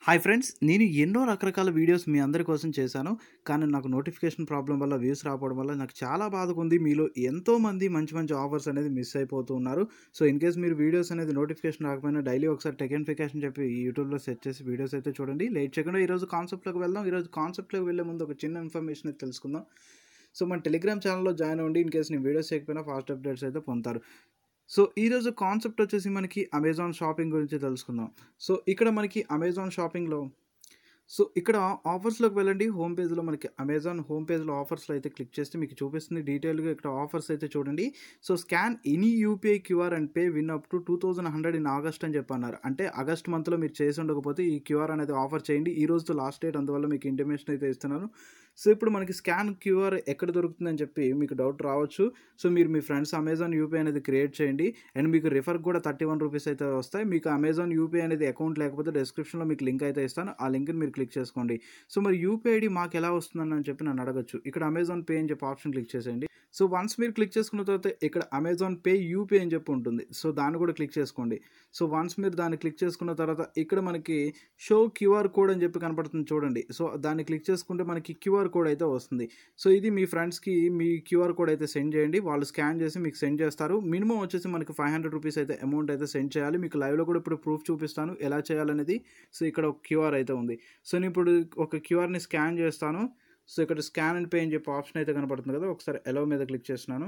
hi friends నేను ఎన్నో రకరకాల వీడియోస్ మీ అందరి కోసం చేశాను కానీ నాకు నోటిఫికేషన్ ప్రాబ్లం వల్ల వ్యూస్ రావడం వల్ల నాకు చాలా బాధగా ఉంది మీలో ఎంతో మంది మంచి మంచి ఆఫర్స్ అనేది మిస్ అయిపోతూ ఉన్నారు సో ఇన్ కేస్ మీరు వీడియోస్ అనేది నోటిఫికేషన్ రాకపోయినా డైలీ ఒకసారి టెకెన్ఫికేషన్ చెప్పి యూట్యూబ్లో సెర్చ్ చేసి వీడియోస్ అయితే చూడండి లేట్ చేయకుండా ఈరోజు కాన్సెప్ట్లోకి వెళ్దాం ఈరోజు కాన్సెప్ట్లోకి వెళ్ళే ముందు ఒక చిన్న ఇన్ఫర్మేషన్ అయితే తెలుసుకుందాం సో మన టెలిగ్రామ్ ఛానల్లో జాయిన్ అవ్వండి ఇన్ కేస్ నేను వీడియోస్ చేయకపోయినా ఫాస్ట్ అప్డేట్స్ అయితే పొందుతారు సో ఈరోజు కాన్సెప్ట్ వచ్చేసి మనకి అమెజాన్ షాపింగ్ గురించి తెలుసుకుందాం సో ఇక్కడ మనకి అమెజాన్ షాపింగ్లో సో ఇక్కడ ఆఫర్స్లోకి వెళ్ళండి హోమ్ పేజ్లో మనకి అమెజాన్ హోమ్ పేజ్లో ఆఫర్స్లో అయితే క్లిక్ చేస్తే మీకు చూపిస్తుంది డీటెయిల్గా ఇక్కడ ఆఫర్స్ అయితే చూడండి so scan any UPI QR and pay win up to two thousand hundred in August అని చెప్పన్నారు అంటే ఆగస్ట్ మంత్లో మీరు చేసి ఉండకపోతే ఈ క్యూఆర్ అనేది ఆఫర్ చేయండి ఈ రోజు లాస్ట్ డేట్ అందువల్ల మీకు ఇంటిమేషన్ అయితే ఇస్తున్నాను సో ఇప్పుడు మనకి స్కాన్ క్యూఆర్ ఎక్కడ దొరుకుతుందని చెప్పి మీకు డౌట్ రావచ్చు సో మీరు మీ ఫ్రెండ్స్ అమెజాన్ యూపీఐ అనేది క్రియేట్ చేయండి అండ్ మీకు రిఫర్ కూడా థర్టీ వన్ రూపీస్ అయితే వస్తాయి మీకు అమెజాన్ యూపీఐ అనేది అకౌంట్ లేకపోతే డిస్క్రిప్షన్లో మీకు లింక్ అయితే ఇస్తాను ఆ లింక్ని మీరు క్లిక్ చేసుకోండి సో మరి యూపీఐ ఐడి మాకు ఎలా వస్తుందని అని చెప్పి నన్ను అడగచ్చు ఇక్కడ అమెజాన్ పే అని చెప్పి ఆప్షన్ క్లిక్ చేసేయండి సో వన్స్ మీరు క్లిక్ చేసుకున్న తర్వాత ఇక్కడ అమెజాన్ పే యూపీఐ అని చెప్పి ఉంటుంది సో దాన్ని కూడా క్లిక్ చేసుకోండి సో వన్స్ మీరు దాన్ని క్లిక్ చేసుకున్న తర్వాత ఇక్కడ మనకి షో క్యూఆర్ కోడ్ అని చెప్పి కనపడుతుంది చూడండి సో దాన్ని క్లిక్ చేసుకుంటే మనకి క్యూఆర్ కోడ్ అయితే వస్తుంది సో ఇది మీ ఫ్రెండ్స్కి మీ క్యూఆర్ కోడ్ అయితే సెండ్ చేయండి వాళ్ళు స్కాన్ చేసి మీకు సెండ్ చేస్తారు మినిమం వచ్చేసి మనకి ఫైవ్ హండ్రెడ్ రూపీస్ అయితే అమౌంట్ అయితే సెండ్ చేయాలి మీకు లైవ్లో కూడా ఇప్పుడు ప్రూఫ్ చూపిస్తాను ఎలా చేయాలనేది సో ఇక్కడ ఒక క్యూఆర్ అయితే ఉంది సో నేను ఇప్పుడు ఒక క్యూఆర్ని స్కాన్ చేస్తాను సో ఇక్కడ స్కాన్ అండ్ పే అని చెప్పి ఆప్షన్ అయితే కనపడుతుంది కదా ఒకసారి ఎలో మీద క్లిక్ చేస్తున్నాను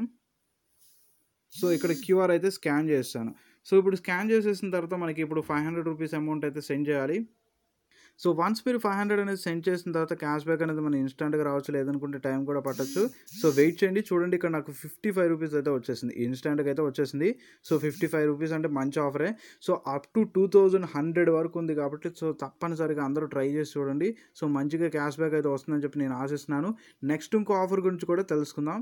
సో ఇక్కడ క్యూఆర్ అయితే స్కాన్ చేస్తాను సో ఇప్పుడు స్కాన్ చేసేసిన తర్వాత మనకి ఇప్పుడు ఫైవ్ హండ్రెడ్ రూపీస్ అమౌంట్ అయితే సెండ్ చేయాలి సో వన్స్ మీరు ఫైవ్ హండ్రెడ్ అనేది సెండ్ చేసిన తర్వాత క్యాష్ బ్యాక్ అనేది మన ఇన్స్టెంట్గా రావచ్చు లేదనుకుంటే టైం కూడా పట్టచ్చు సో వెయిట్ చేయండి చూడండి ఇక్కడ నాకు ఫిఫ్టీ ఫైవ్ రూపీస్ అయితే వచ్చేసింది ఇన్స్టెంట్గా అయితే వచ్చేసింది సో ఫిఫ్టీ ఫైవ్ రూపీస్ అంటే మంచి ఆఫరే so up to two thousand hundred వరకు ఉంది కాబట్టి సో తప్పనిసరిగా అందరూ ట్రై చేసి చూడండి సో మంచిగా క్యాష్ బ్యాక్ అయితే వస్తుందని చెప్పి నేను ఆశిస్తున్నాను నెక్స్ట్ ఇంకో ఆఫర్ గురించి కూడా తెలుసుకుందాం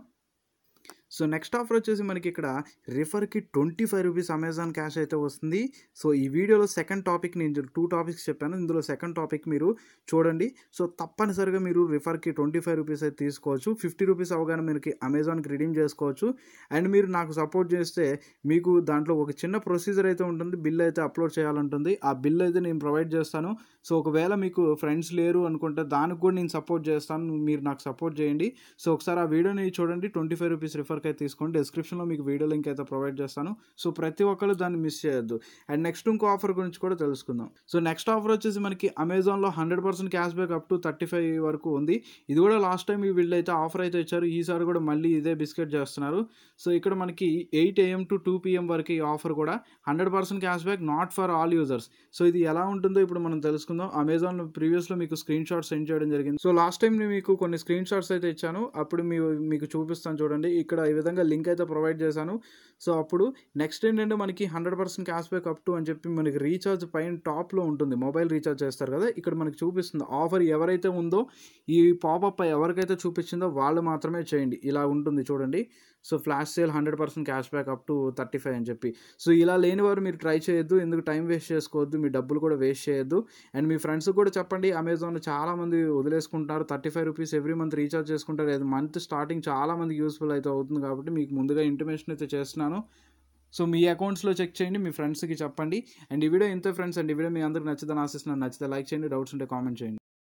సో నెక్స్ట్ ఆఫర్ వచ్చేసి మనకి ఇక్కడ రిఫర్కి twenty five rupees Amazon cash అయితే వస్తుంది సో ఈ వీడియోలో సెకండ్ టాపిక్ నేను టూ టాపిక్స్ చెప్పాను ఇందులో సెకండ్ టాపిక్ మీరు చూడండి సో తప్పనిసరిగా మీరు రిఫర్కి ట్వంటీ ఫైవ్ రూపీస్ అయితే తీసుకోవచ్చు ఫిఫ్టీ రూపీస్ అవగానే మీకు అమెజాన్కి రిడీమ్ చేసుకోవచ్చు అండ్ మీరు నాకు సపోర్ట్ చేస్తే మీకు దాంట్లో ఒక చిన్న ప్రొసీజర్ అయితే ఉంటుంది బిల్ అయితే అప్లోడ్ చేయాలంటుంది ఆ బిల్ అయితే నేను ప్రొవైడ్ చేస్తాను సో ఒకవేళ మీకు ఫ్రెండ్స్ లేరు అనుకుంటే దానికి కూడా నేను సపోర్ట్ చేస్తాను మీరు నాకు సపోర్ట్ చేయండి సో ఒకసారి ఆ వీడియోని చూడండి ట్వంటీ ఫైవ్ రూపీస్ రిఫర్కి అయితే తీసుకోండి డిస్క్రిప్షన్లో మీకు వీడియో లింక్ అయితే ప్రొవైడ్ చేస్తాను సో ప్రతి ఒక్కరు దాన్ని మిస్ చేయొద్దు అండ్ నెక్స్ట్ ఇంకో ఆఫర్ గురించి కూడా తెలుసుకుందాం సో నెక్స్ట్ ఆఫర్ వచ్చేసి మనకి అమెజాన్లో hundred percent cash back up to thirty five వరకు ఉంది ఇది కూడా లాస్ట్ టైం ఈ వీళ్ళు అయితే ఆఫర్ అయితే ఇచ్చారు ఈసారి కూడా మళ్ళీ ఇదే బిస్కెట్ చేస్తున్నారు సో ఇక్కడ మనకి eight AM to two PM వరకు ఈ ఆఫర్ కూడా hundred percent cash back not for all users so ఇది ఎలా ఉంటుందో ఇప్పుడు మనం తెలుసుకుందాం అమెజాన్ ప్రీవియస్లో మీకు స్క్రీన్ షాట్ సెండ్ చేయడం జరిగింది సో లాస్ట్ టైం నేను మీకు కొన్ని స్క్రీన్ షాట్స్ అయితే ఇచ్చాను అప్పుడు మీ మీకు చూపిస్తాను చూడండి ఇక్కడ ఈ విధంగా లింక్ అయితే ప్రొవైడ్ చేశాను సో అప్పుడు నెక్స్ట్ ఏంటంటే మనకి hundred percent cash back up to అని చెప్పి మనకి రీఛార్జ్ పైన టాప్లో ఉంటుంది మొబైల్ రీఛార్జ్ చేస్తారు కదా ఇక్కడ మనకి చూపిస్తుంది ఆఫర్ ఎవరైతే ఉందో ఈ పాపప్ ఎవరికైతే చూపించిందో వాళ్ళు మాత్రమే చేయండి ఇలా ఉంటుంది చూడండి so flash sale hundred percent cash back up to thirty five అని చెప్పి సో ఇలా లేని వారు మీరు ట్రై చేయొద్దు ఎందుకు టైం వేస్ట్ చేసుకోవద్దు మీ డబ్బులు కూడా వేస్ట్ చేయొద్దు అండ్ మీ ఫ్రెండ్స్ కూడా చెప్పండి అమెజాన్ చాలా మంది వదిలేసుకుంటారు thirty five rupees every month recharge చేసుకుంటారు అది మంత్ స్టార్టింగ్ చాలా మంది యూస్ఫుల్ అయితే అవుతుంది కాబట్టి మీకు ముందుగా ఇంటిమేషన్ అయితే చేస్తున్నాను సో మీ అకౌంట్స్లో చెక్ చేయండి మీ ఫ్రెండ్స్కి చెప్పండి అండ్ ఈ వీడియో ఇంత ఫ్రెండ్స్ అండ్ ఈ వీడియో మీ అందరికి నచ్చిందని ఆశిస్తున్నాను నచ్చితే లైక్ చేయండి డౌట్స్ ఉంటే కామెంట్ చేయండి